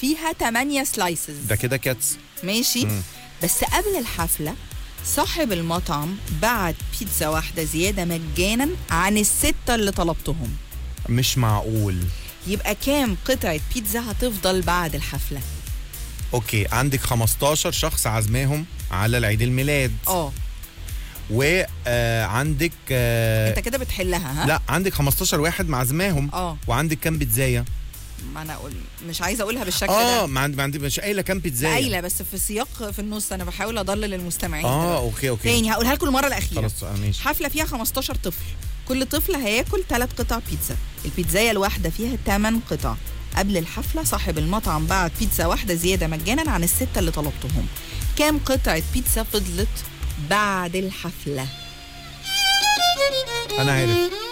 فيها 8 سلايسز ده كده كاتس ماشي مم. بس قبل الحفلة صاحب المطعم بعت بيتزا واحدة زيادة مجانا عن الستة اللي طلبتهم مش معقول يبقى كام قطعة بيتزا هتفضل بعد الحفلة؟ اوكي عندك 15 شخص عازماهم على العيد الميلاد اه وعندك انت كده بتحلها ها؟ لا عندك 15 واحد معزماهم اه وعندك كام بيتزايه ما انا اقول مش عايزه اقولها بالشكل اه ده ما عندي ما عندي مش قايله كام بيتزايه قايله بس في سياق في النص انا بحاول اضلل المستمعين اه دلوقتي. اوكي اوكي تاني هقولها لكم المره الاخيره خلاص آه، ماشي حفله فيها 15 طفل كل طفل هياكل ثلاث قطع بيتزا البيتزايه الواحده فيها 8 قطع قبل الحفله صاحب المطعم بعت بيتزا واحده زياده مجانا عن السته اللي طلبتهم كام قطعه بيتزا فضلت بعد الحفله انا عارف